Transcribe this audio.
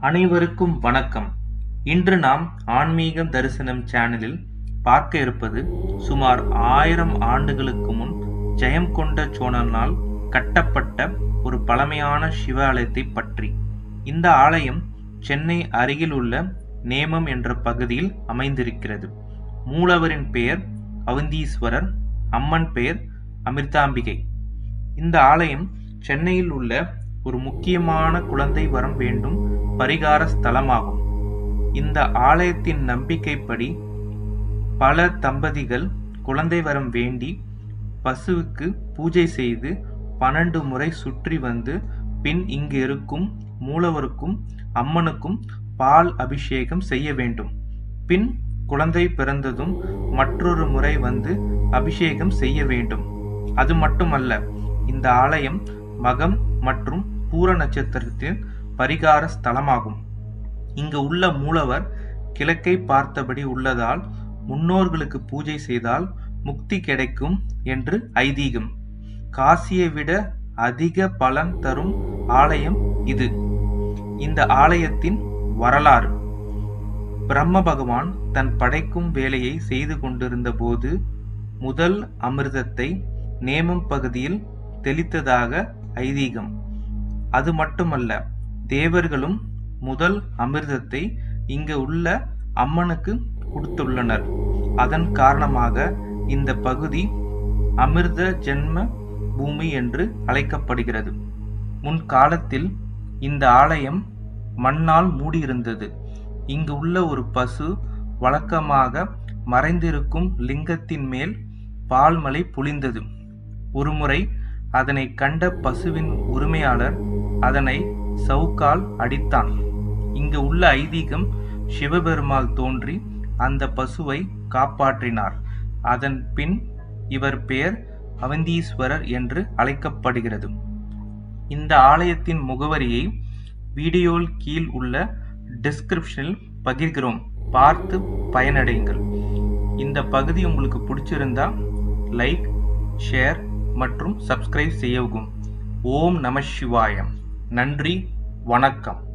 அனைவருக்கும் வணக்கம் இன்று நாம் ஆன்மீகம் தரிசனம் சேனலில் பார்க்க இருப்பது சுமார் ஆயிரம் ஆண்டுகளுக்கு முன் ஜெயம் கொண்ட சோழனால் கட்டப்பட்ட ஒரு பழமையான சிவ ஆலயத்தை பற்றி இந்த ஆலயம் சென்னை அருகில் உள்ள நேமம் என்ற பகுதியில் அமைந்திருக்கிறது மூலவரின் பெயர் அவந்தீஸ்வரர் அம்மன் பெயர் அமிர்தாம்பிகை இந்த ஆலயம் சென்னையில் உள்ள ஒரு முக்கியமான குழந்தை வரம் வேண்டும் பரிகார ஸ்தலமாகும் இந்த ஆலயத்தின் நம்பிக்கைப்படி பல தம்பதிகள் குழந்தை வரம் வேண்டி பசுவுக்கு பூஜை செய்து பன்னெண்டு முறை சுற்றி வந்து பின் இங்கு இருக்கும் மூலவருக்கும் அம்மனுக்கும் பால் அபிஷேகம் செய்ய வேண்டும் பின் குழந்தை பிறந்ததும் மற்றொரு முறை வந்து அபிஷேகம் செய்ய வேண்டும் அது மட்டுமல்ல இந்த ஆலயம் மகம் மற்றும் பூர நட்சத்திரத்தின் பரிகார ஸ்தலமாகும் இங்கு உள்ள மூலவர் கிழக்கை பார்த்தபடி உள்ளதால் முன்னோர்களுக்கு பூஜை செய்தால் முக்தி கிடைக்கும் என்று ஐதீகம் காசியை விட அதிக பலன் தரும் ஆலயம் இது இந்த ஆலயத்தின் வரலாறு பிரம்ம பகவான் தன் படைக்கும் வேலையை செய்து கொண்டிருந்த போது முதல் அமிர்தத்தை நேமம் பகுதியில் தெளித்ததாக ஐதீகம் அது மட்டுமல்ல தேவர்களும் முதல் அமிர்தத்தை இங்கு உள்ள அம்மனுக்கு கொடுத்துள்ளனர் அதன் காரணமாக இந்த பகுதி அமிர்த ஜென்ம பூமி என்று அழைக்கப்படுகிறது முன்காலத்தில் இந்த ஆலயம் மண்ணால் மூடியிருந்தது இங்கு உள்ள ஒரு பசு வழக்கமாக மறைந்திருக்கும் லிங்கத்தின் மேல் பால்மலை பொழிந்தது ஒருமுறை அதனை கண்ட பசுவின் உரிமையாளர் அதனை சவுக்கால் அடித்தான் இங்கு உள்ள ஐதீகம் சிவபெருமாள் தோன்றி அந்த பசுவை காப்பாற்றினார் அதன் பின் இவர் பெயர் அவந்தீஸ்வரர் என்று அழைக்கப்படுகிறது இந்த ஆலயத்தின் முகவரியை வீடியோவில் கீழ் உள்ள டிஸ்கிரிப்ஷனில் பகிர்கிறோம் பார்த்து பயனடையுங்கள் இந்த பகுதி உங்களுக்கு பிடிச்சிருந்தா லைக் ஷேர் மற்றும் சப்ஸ்கிரைப் செய்யவும் ஓம் நம சிவாயம் நன்றி வணக்கம்